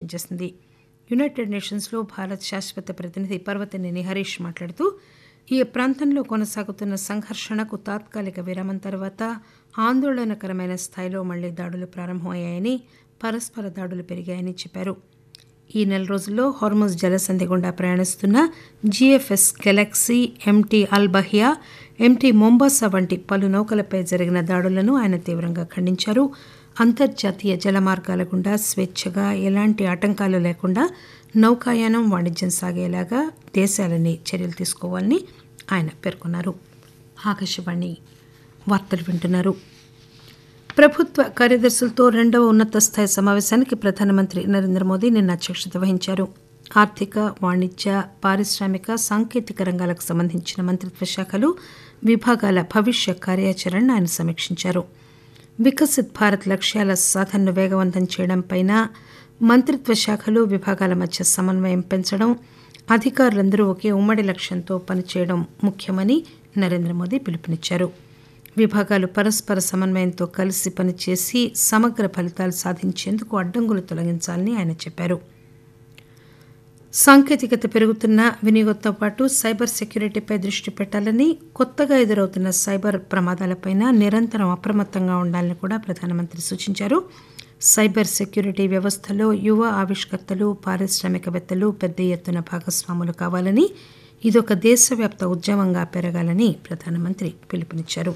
చేసింది యునైటెడ్ నేషన్స్లో భారత్ శాశ్వత ప్రతినిధి పర్వతనేని హరీష్ మాట్లాడుతూ ఈ ప్రాంతంలో కొనసాగుతున్న సంఘర్షణకు తాత్కాలిక విరామం తర్వాత ఆందోళనకరమైన స్థాయిలో మళ్లీ దాడులు ప్రారంభమయ్యాయని పరస్పర దాడులు పెరిగాయని చెప్పారు ఈ నెల రోజుల్లో హార్మోజ్ జలసంధి గుండా ప్రయాణిస్తున్న GFS Galaxy MT Al Bahia MT Mombasa వంటి పలు నౌకలపై జరిగిన దాడులను ఆయన తీవ్రంగా ఖండించారు అంతర్జాతీయ జలమార్గాల గుండా స్వేచ్ఛగా ఎలాంటి ఆటంకాలు లేకుండా నౌకాయానం వాణిజ్యం సాగేలాగా దేశాలని చర్యలు తీసుకోవాలని ఆయన పేర్కొన్నారు ఆకాశవాణి వార్తలు వింటున్నారు ప్రభుత్వ కార్యదర్శులతో రెండవ ఉన్నత స్థాయి సమావేశానికి ప్రధానమంత్రి నరేంద్ర మోదీ నిన్న అధ్యక్షత వహించారు ఆర్థిక వాణిజ్య పారిశ్రామిక సాంకేతిక రంగాలకు సంబంధించిన మంత్రిత్వ శాఖలు విభాగాల భవిష్య కార్యాచరణను ఆయన సమీక్షించారు వికసిత్ భారత్ లక్ష్యాల సాధనను వేగవంతం చేయడంపైన మంత్రిత్వ శాఖలు విభాగాల మధ్య సమన్వయం పెంచడం అధికారులందరూ ఒకే ఉమ్మడి లక్ష్యంతో పనిచేయడం ముఖ్యమని నరేంద్ర మోదీ పిలుపునిచ్చారు విభాగాలు పరస్పర సమన్వయంతో కలిసి పనిచేసి సమగ్ర ఫలితాలు సాధించేందుకు అడ్డంకులు తొలగించాలని ఆయన చెప్పారు సాంకేతికత పెరుగుతున్న వినియోగంతో పాటు సైబర్ సెక్యూరిటీపై దృష్టి పెట్టాలని కొత్తగా ఎదురవుతున్న సైబర్ ప్రమాదాలపైన నిరంతరం అప్రమత్తంగా ఉండాలని కూడా ప్రధానమంత్రి సూచించారు సైబర్ సెక్యూరిటీ వ్యవస్థలో యువ ఆవిష్కర్తలు పారిశ్రామికవేత్తలు పెద్ద ఎత్తున భాగస్వాములు కావాలని ఇదొక దేశవ్యాప్త ఉద్యమంగా పెరగాలని ప్రధానమంత్రి పిలుపునిచ్చారు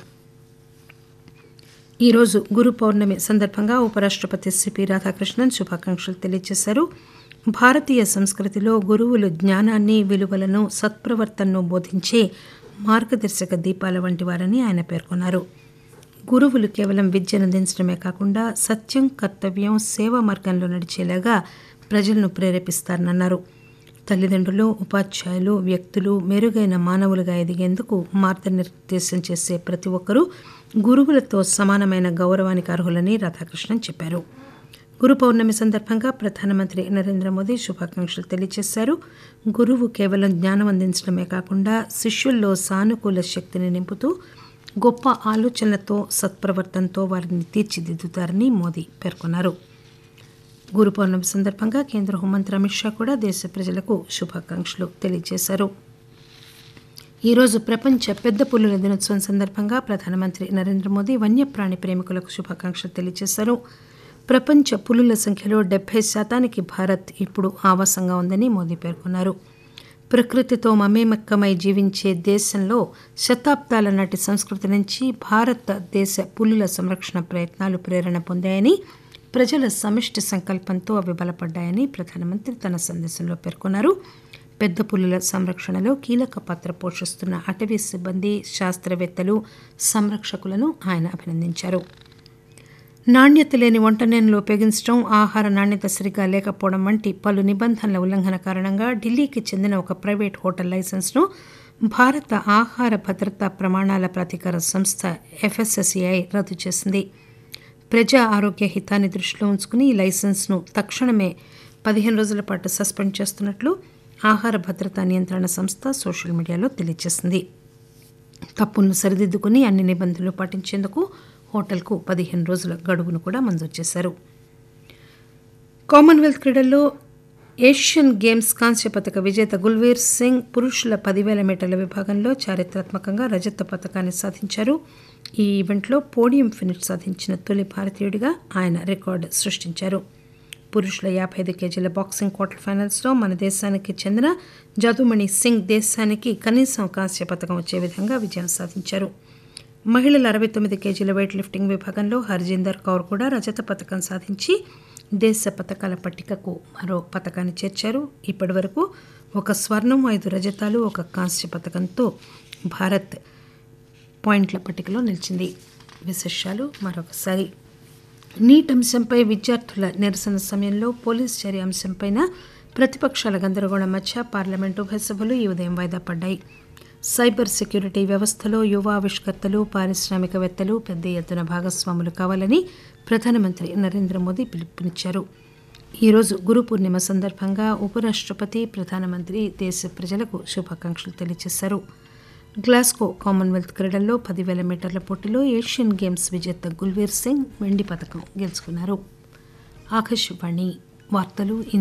ఈరోజు గురు పౌర్ణమి సందర్భంగా ఉపరాష్టపతి సిపి రాధాకృష్ణన్ శుభాకాంక్షలు తెలియజేశారు భారతీయ సంస్కృతిలో గురువులు జ్ఞానాన్ని విలువలను సత్ప్రవర్తనను బోధించే మార్గదర్శక దీపాల వంటి వారని ఆయన పేర్కొన్నారు గురువులు కేవలం విద్యను అందించడమే కాకుండా సత్యం కర్తవ్యం సేవ మార్గంలో నడిచేలాగా ప్రజలను ప్రేరేపిస్తారన్నారు తల్లిదండ్రులు ఉపాధ్యాయులు వ్యక్తులు మెరుగైన మానవులుగా ఎదిగేందుకు మార్గనిర్దేశం చేసే ప్రతి ఒక్కరూ గురువులతో సమానమైన గౌరవానికి అర్హులని రాధాకృష్ణన్ చెప్పారు గురు పౌర్ణమి సందర్భంగా ప్రధానమంత్రి నరేంద్ర మోదీ శుభాకాంక్షలు తెలియజేశారు గురువు కేవలం జ్ఞానం అందించడమే కాకుండా శిష్యుల్లో సానుకూల శక్తిని నింపుతూ గొప్ప ఆలోచనలతో సత్ప్రవర్తనతో వారిని తీర్చిదిద్దుతారని మోదీ పేర్కొన్నారు గురు పౌర్ణమి సందర్భంగా కేంద్ర హోంమంత్రి అమిత్ షా కూడా దేశ ప్రజలకు శుభాకాంక్షలు తెలియజేశారు ఈరోజు ప్రపంచ పెద్ద పులుల దినోత్సవం సందర్భంగా ప్రధానమంత్రి నరేంద్ర మోదీ వన్యప్రాణి ప్రేమికులకు శుభాకాంక్షలు తెలియజేశారు ప్రపంచ పులుల సంఖ్యలో డెబ్బై శాతానికి భారత్ ఇప్పుడు ఆవాసంగా ఉందని మోదీ పేర్కొన్నారు ప్రకృతితో మమేమక్కమై జీవించే దేశంలో శతాబ్దాల నాటి సంస్కృతి నుంచి భారతదేశ పులుల సంరక్షణ ప్రయత్నాలు ప్రేరణ పొందాయని ప్రజల సమిష్టి సంకల్పంతో అవి బలపడ్డాయని ప్రధానమంత్రి తన సందేశంలో పేర్కొన్నారు పెద్ద పులుల సంరక్షణలో కీలక పాత్ర పోషిస్తున్న అటవీ సిబ్బంది శాస్త్రవేత్తలు సంరక్షకులను ఆయన అభినందించారు నాణ్యత లేని వంటనేనులు ఉపయోగించడం ఆహార నాణ్యత సరిగా లేకపోవడం వంటి పలు నిబంధనల ఉల్లంఘన కారణంగా ఢిల్లీకి చెందిన ఒక ప్రైవేట్ హోటల్ లైసెన్స్ను భారత ఆహార భద్రతా ప్రమాణాల ప్రాధికార సంస్థ ఎఫ్ఎస్ఎస్ఏఐ రద్దు చేసింది ప్రజా ఆరోగ్య హితాన్ని దృష్టిలో ఉంచుకుని ఈ లైసెన్స్ను తక్షణమే పదిహేను రోజుల పాటు సస్పెండ్ చేస్తున్నట్లు ఆహార భద్రతా నియంత్రణ సంస్థ సోషల్ మీడియాలో తెలియజేసింది తప్పును సరిదిద్దుకుని అన్ని నిబంధనలు పాటించేందుకు హోటల్కు పదిహేను రోజుల గడువును కూడా మంజూరు చేశారు కామన్వెల్త్ క్రీడల్లో ఏషియన్ గేమ్స్ కాంస్య పథక విజేత గుల్వీర్ సింగ్ పురుషుల పదివేల మీటర్ల విభాగంలో చారిత్రాత్మకంగా రజత పథకాన్ని సాధించారు ఈ ఈవెంట్లో పోడియం ఫినిష్ సాధించిన తొలి భారతీయుడిగా ఆయన రికార్డు సృష్టించారు పురుషుల యాభై ఐదు కేజీల బాక్సింగ్ క్వార్టర్ ఫైనల్స్లో మన దేశానికి చెందిన జదుమణి సింగ్ దేశానికి కనీసం కాంస్య పథకం వచ్చే విధంగా విజయం సాధించారు మహిళల అరవై తొమ్మిది కేజీల వెయిట్ లిఫ్టింగ్ విభాగంలో హర్జీందర్ కౌర్ కూడా రజత పథకం సాధించి దేశ పథకాల పట్టికకు మరో పథకాన్ని చేర్చారు ఇప్పటి వరకు ఒక స్వర్ణం ఐదు రజతాలు ఒక కాంస్య పథకంతో భారత్ పాయింట్ల పట్టికలో నిలిచింది విశేషాలు మరొకసారి నీట్ అంశంపై విద్యార్థుల నిరసన సమయంలో పోలీస్ చర్య అంశంపైన ప్రతిపక్షాల గందరగోళం మధ్య పార్లమెంటు ఉభయ సభలు ఈ ఉదయం వాయిదా పడ్డాయి సైబర్ సెక్యూరిటీ వ్యవస్థలో యువ ఆవిష్కర్తలు పారిశ్రామికవేత్తలు పెద్ద ఎత్తున భాగస్వాములు కావాలని ప్రధానమంత్రి నరేంద్ర మోదీ పిలుపునిచ్చారు ఈరోజు గురు పూర్ణిమ సందర్భంగా ఉపరాష్ట్రపతి ప్రధానమంత్రి దేశ ప్రజలకు శుభాకాంక్షలు తెలియజేశారు గ్లాస్గో కామన్వెల్త్ క్రీడల్లో పదివేల మీటర్ల పోటీలో ఏషియన్ గేమ్స్ విజేత గుల్వీర్ సింగ్ వెండి పథకం గెలుచుకున్నారు ఆకాశవాణి వార్తలు